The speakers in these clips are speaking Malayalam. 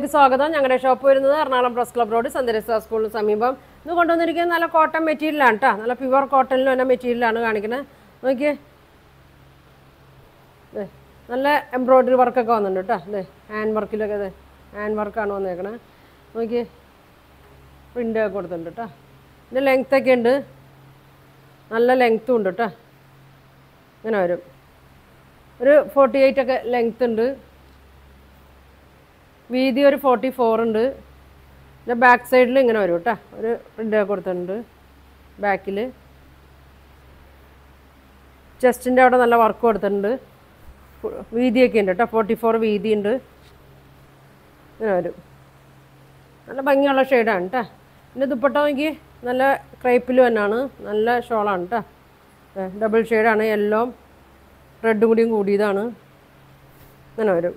സ്വാഗതം ഞങ്ങളുടെ ഷോപ്പ് വരുന്നത് എറണാകുളം പ്രസ് ക്ലബ് റോഡ് സന്ദരസ സ്കൂളിന് സമീപം ഇത് കൊണ്ടുവന്നിരിക്കുന്നത് നല്ല കോട്ടൺ മെറ്റീരിയലാണ് കേട്ടോ നല്ല പ്യുവർ കോട്ടണിൽ തന്നെ മെറ്റീരിയലാണ് കാണിക്കുന്നത് നോക്കിയേ ദേ, നല്ല എംബ്രോയ്ഡറി വർക്കൊക്കെ വന്നിട്ടുണ്ട് കേട്ടോ അതെ ഹാൻഡ് വർക്കിലൊക്കെ അതെ ഹാൻഡ് വർക്കാണ് വന്നേക്കണേ നോക്കിയേ പ്രിൻ്റ് ഒക്കെ കൊടുത്തിട്ടുണ്ട് കേട്ടോ ഇതിൻ്റെ ലെങ്ത് ഒക്കെ ഉണ്ട് നല്ല ലെങ്ത്തും ഉണ്ട് കേട്ടോ ഇങ്ങനെ വരും ഒരു ഫോർട്ടി എയ്റ്റ് ഒക്കെ ലെങ്ത് ഉണ്ട് വീതി ഒരു ഫോർട്ടി ഫോർ ഉണ്ട് പിന്നെ ബാക്ക് സൈഡിൽ ഇങ്ങനെ വരും കേട്ടോ ഒരു പ്രിൻ്റ് ഒക്കെ കൊടുത്തിട്ടുണ്ട് ബാക്കിൽ ചെസ്റ്റിൻ്റെ അവിടെ നല്ല വർക്ക് കൊടുത്തിട്ടുണ്ട് ഫു- വീതിയൊക്കെ ഉണ്ട് കേട്ടോ ഫോർട്ടി ഫോർ വീതി ഉണ്ട് ഇങ്ങനെ വരും നല്ല ഭംഗിയുള്ള ഷെയ്ഡാണ് കേട്ടോ പിന്നെ ദുപ്പട്ട നോക്കി നല്ല ക്രൈപ്പിൽ തന്നെയാണ് നല്ല ഷോളാണ് കേട്ടോ ഡബിൾ ഷെയ്ഡാണ് യെല്ലോ റെഡും കൂടിയും കൂടിയതാണ് ഇങ്ങനെ വരും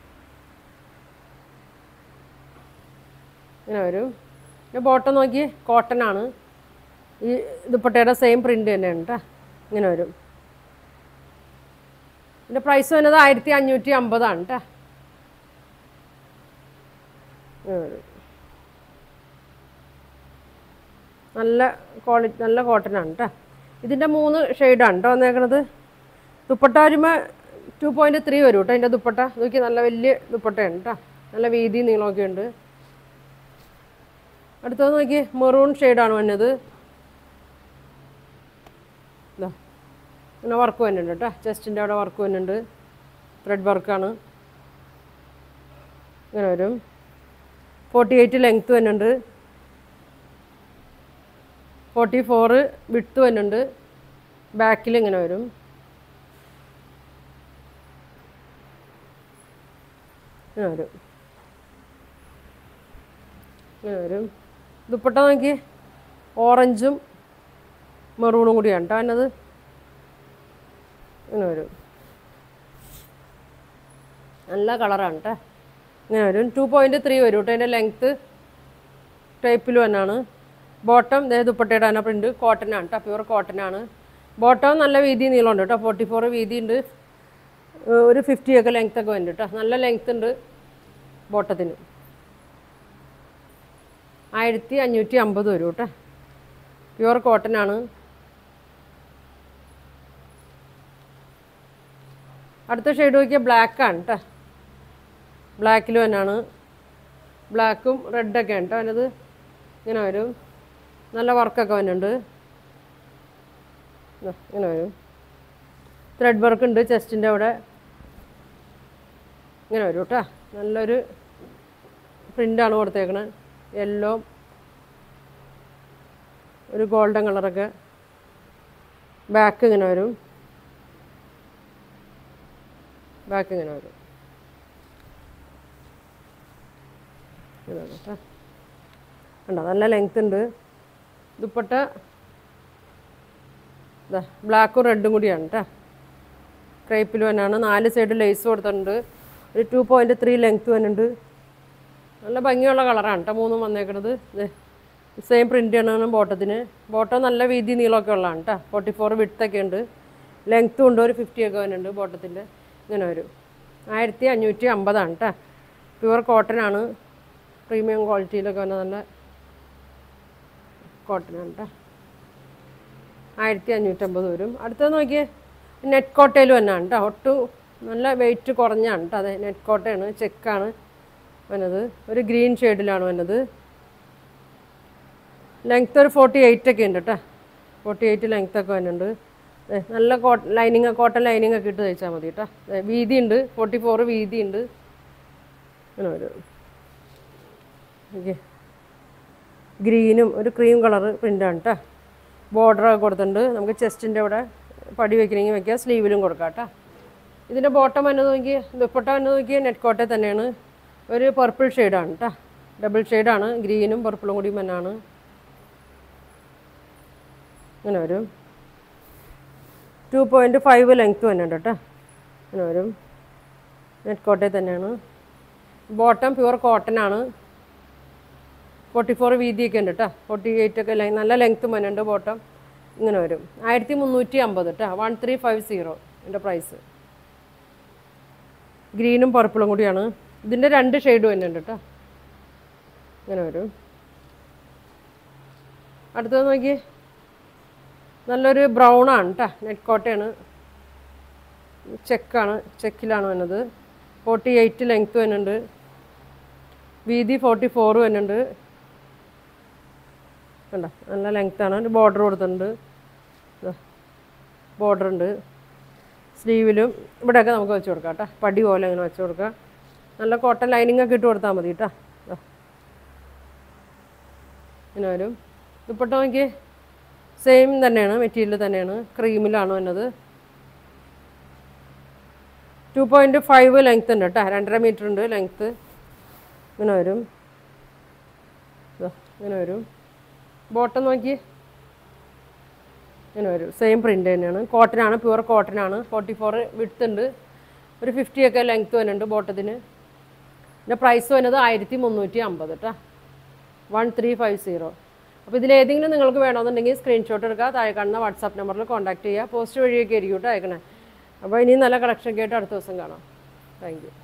ഇങ്ങനെ വരും പിന്നെ ബോട്ടം നോക്കി കോട്ടൺ ആണ് ഈ ദുപ്പട്ടയുടെ സെയിം പ്രിൻ്റ് തന്നെയാണ് കേട്ടോ ഇങ്ങനെ വരും ഇതിൻ്റെ പ്രൈസ് വരുന്നത് ആയിരത്തി അഞ്ഞൂറ്റി അമ്പതാണ് കേട്ടോ ഇങ്ങനെ വരും നല്ല ക്വാളിറ്റി നല്ല കോട്ടൺ ആണ് കേട്ടോ ഇതിൻ്റെ മൂന്ന് ഷെയ്ഡാണ് കേട്ടോ വന്നേക്കണത് ദുപ്പട്ട വരുമ്പോൾ ടു പോയിൻറ്റ് ത്രീ വരും കേട്ടോ അതിൻ്റെ ദുപ്പട്ട നോക്കി നല്ല വലിയ ദുപ്പട്ടയാണ് കേട്ടോ നല്ല വീതി നീളമൊക്കെ ഉണ്ട് അടുത്തത് നോക്കി മെറൂൺ ഷെയ്ഡാണ് വന്നത് ഇതാ പിന്നെ വർക്ക് വരുന്നുണ്ട് കേട്ടോ ചെസ്റ്റിൻ്റെ അവിടെ വർക്ക് വരുന്നുണ്ട് ത്രെഡ് വർക്കാണ് ഇങ്ങനെ വരും ഫോർട്ടി എയ്റ്റ് ലെങ്ത്ത് വരുന്നുണ്ട് ഫോർട്ടി ഫോറ് വിട്ത്ത് വരുന്നുണ്ട് ബാക്കിൽ ഇങ്ങനെ വരും ഇങ്ങനെ വരും ഇങ്ങനെ വരും ദുപ്പട്ട നോക്കി ഓറഞ്ചും മെറൂണും കൂടിയാണ് കേട്ടോ അതിനത് ഇങ്ങനെ വരും നല്ല കളറാണ് കേട്ടോ ഇങ്ങനെ വരും ടു പോയിൻറ്റ് ത്രീ വരും കേട്ടോ അതിൻ്റെ ലെങ്ത്ത് ടൈപ്പിൽ തന്നെയാണ് ബോട്ടം ദേ ദുപ്പട്ടയുടെ തന്നെ പ്രിൻറ്റ് കോട്ടനാണ് കേട്ടോ പ്യുവർ കോട്ടനാണ് ബോട്ടം നല്ല വീതി നീളമുണ്ട് കേട്ടോ ഫോർട്ടി ഫോർ വീതി ഉണ്ട് ഏഹ് ഒരു ഫിഫ്റ്റി ഒക്കെ ലെങ്ത് ഒക്കെ വരുന്നുണ്ട് കേട്ടോ നല്ല ലെങ്ത് ഉണ്ട് ബോട്ടത്തിന് ആയിരത്തി അഞ്ഞൂറ്റി അമ്പത് വരും കേട്ടോ പ്യുവർ കോട്ടൺ ആണ് അടുത്ത ഷെയ്ഡ് നോക്കിയാൽ ബ്ലാക്കാണ് കേട്ടോ ബ്ലാക്കിൽ തന്നെയാണ് ബ്ലാക്കും റെഡൊക്കെ ഉണ്ട് കേട്ടോ അതിനത് ഇങ്ങനെ വരും നല്ല വർക്കൊക്കെ വരുന്നുണ്ട് ദാ ഇങ്ങനെ വരും ത്രെഡ് വർക്ക് ഉണ്ട് ചെസ്റ്റിൻ്റെ അവിടെ ഇങ്ങനെ വരും കേട്ടോ നല്ലൊരു പ്രിൻ്റാണ് കൊടുത്തേക്കണത് യെല്ലോ ഒരു ഗോൾഡൻ കളറൊക്കെ ബാക്ക് ഇങ്ങനെ വരും ബാക്ക് ഇങ്ങനെ വരും ഇങ്ങനെ വരും കേട്ടോ കണ്ടോ നല്ല ലെങ്ത് ഉണ്ട് ദുപ്പട്ട ഇതാ ബ്ലാക്കും റെഡും കൂടിയാണ് കേട്ടോ ക്രൈപ്പിൽ തന്നെയാണ് നാല് സൈഡ് ലേസ് കൊടുത്തിട്ടുണ്ട് ഒരു ടു പോയിൻറ്റ് ത്രീ ലെങ്ത്ത് വരുന്നുണ്ട് നല്ല ഭംഗിയുള്ള കളറാണ് കേട്ടോ മൂന്നും വന്നേക്കണത് ഇത് സെയിം പ്രിൻ്റ് ആണ് ബോട്ടത്തിന് ബോട്ടം നല്ല വീതി നീളമൊക്കെ ഉള്ളതാണ് കേട്ടോ ഫോർട്ടി ഫോർ വിട്ത്തൊക്കെ ഉണ്ട് ലെങ്ത്തും ഉണ്ട് ഒരു ഫിഫ്റ്റി ഒക്കെ വരുന്നുണ്ട് ബോട്ടത്തിൻ്റെ ഇങ്ങനെ വരും ആയിരത്തി അഞ്ഞൂറ്റി അമ്പതാണ് കേട്ടോ പ്യുവർ കോട്ടൺ ആണ് പ്രീമിയം ക്വാളിറ്റിയിലൊക്കെ വന്ന നല്ല കോട്ടൺ ആണ് കേട്ടോ ആയിരത്തി അഞ്ഞൂറ്റമ്പത് വരും അടുത്തത് നോക്കിയേ നെറ്റ് കോട്ടയിൽ തന്നെയാണ് കേട്ടോ ഒട്ടും നല്ല വെയിറ്റ് കുറഞ്ഞാണ് കേട്ടോ അതെ നെറ്റ് കോട്ടയാണ് ചെക്കാണ് വന്നത് ഒരു ഗ്രീൻ ഷെയ്ഡിലാണ് വന്നത് ലെങ്ത്ത് ഒരു ഫോർട്ടി എയ്റ്റ് ഒക്കെ ഉണ്ട് കേട്ടോ ഫോർട്ടി എയ്റ്റ് ലെങ്ത്ത് ഒക്കെ വരുന്നുണ്ട് ദേ, നല്ല കോ ലൈനിങ് കോട്ടൺ ലൈനിങ് ഒക്കെ ഇട്ട് തയ്ച്ചാൽ മതി കേട്ടോ ദേ, വീതി ഉണ്ട് ഫോർട്ടി ഫോർ വീതി ഉണ്ട് അങ്ങനെ വരും ഓക്കെ ഗ്രീനും ഒരു ക്രീം കളറ് പ്രിൻ്റാണ് കേട്ടോ ബോർഡറൊക്കെ കൊടുത്തിട്ടുണ്ട് നമുക്ക് ചെസ്റ്റിൻ്റെ അവിടെ പടി വെക്കണമെങ്കിൽ വെക്കാം സ്ലീവിലും കൊടുക്കാം കേട്ടോ ഇതിൻ്റെ ബോട്ടം വന്നത് നോക്കി ദുപ്പട്ട വന്നത് നോക്കി നെറ്റ് കോട്ടയിൽ തന്നെയാണ് ഒരു പർപ്പിൾ ഷെയ്ഡാണ് കേട്ടോ ഡബിൾ ഷെയ്ഡാണ് ഗ്രീനും പർപ്പിളും കൂടി തന്നെയാണ് ഇങ്ങനെ വരും ടു പോയിൻറ്റ് ഫൈവ് ലെങ്ത്ത് വരുന്നുണ്ട് കേട്ടോ ഇങ്ങനെ വരും നെറ്റ് കോട്ടയിൽ തന്നെയാണ് ബോട്ടം പ്യുവർ കോട്ടൺ ആണ് ഫോർട്ടി ഫോർ വീതിയൊക്കെ ഉണ്ട് കേട്ടോ ഫോർട്ടി എയ്റ്റ് ഒക്കെ ലെ- നല്ല ലെങ്ത്തും വരുന്നുണ്ട് ബോട്ടം ഇങ്ങനെ വരും ആയിരത്തി മുന്നൂറ്റി അമ്പത് കേട്ടോ വൺ ത്രീ ഫൈവ് സീറോ ഇതിൻ്റെ പ്രൈസ് ഗ്രീനും പർപ്പിളും കൂടിയാണ് ഇതിൻ്റെ രണ്ട് ഷെയ്ഡ് വരുന്നുണ്ട് കേട്ടോ ഇങ്ങനെ വരും അടുത്തത് നോക്കി നല്ലൊരു ബ്രൗൺ ആണ് കേട്ടോ നെറ്റ് കോട്ടയാണ് ചെക്കാണ് ചെക്കിലാണ് വരുന്നത് ഫോർട്ടി എയ്റ്റ് ലെങ്ത്ത് വരുന്നുണ്ട് വീതി ഫോർട്ടി ഫോർ വരുന്നുണ്ട് കണ്ട നല്ല ലെങ്ത്താണ് ഒരു ബോർഡർ കൊടുത്തിട്ടുണ്ട് ബോർഡർ ഉണ്ട് സ്ലീവിലും ഇവിടെയൊക്കെ നമുക്ക് വെച്ച് കൊടുക്കാം കേട്ടോ പടി പോലെ ഇങ്ങനെ വെച്ച് കൊടുക്കാം നല്ല കോട്ടൺ ലൈനിങ് ഒക്കെ ഇട്ട് കൊടുത്താൽ മതി കേട്ടോ ദാ. ഇങ്ങനെ വരും ദുപ്പട്ട നോക്കി സെയിം തന്നെയാണ് മെറ്റീരിയൽ തന്നെയാണ് ക്രീമിലാണ് വന്നത് ടു പോയിൻറ്റ് ഫൈവ് ലെങ്ത് ഉണ്ട് കേട്ടോ രണ്ടര മീറ്റർ ഉണ്ട് ലെങ്ത്ത് ഇങ്ങനെ വരും ദാ, ഇങ്ങനെ വരും ബോട്ടം നോക്കി ഇങ്ങനെ വരും സെയിം പ്രിൻ്റ് തന്നെയാണ് കോട്ടനാണ് പ്യുവർ കോട്ടനാണ് ഫോർട്ടി ഫോർ വിഡ്ത്ത് ഉണ്ട് ഒരു ഫിഫ്റ്റി ഒക്കെ ലെങ്ത്ത് വരുന്നുണ്ട് ബോട്ടത്തിന് പിന്നെ പ്രൈസ് വരുന്നത് ആയിരത്തി മുന്നൂറ്റി അമ്പത് കേട്ടോ വൺ ത്രീ ഫൈവ് സീറോ അപ്പോൾ ഇതിലേതെങ്കിലും നിങ്ങൾക്ക് വേണമെന്നുണ്ടെങ്കിൽ സ്ക്രീൻഷോട്ട് എടുക്കുക താഴെ കാണുന്ന വാട്സാപ്പ് നമ്പറിൽ കോൺടാക്ട് ചെയ്യുക പോസ്റ്റ് വഴിയൊക്കെ ആയിരിക്കും കേട്ടോ അയക്കണേ അപ്പോൾ ഇനിയും നല്ല കളക്ഷൻ ഒക്കെ ആയിട്ട് അടുത്ത ദിവസം കാണാം താങ്ക് യു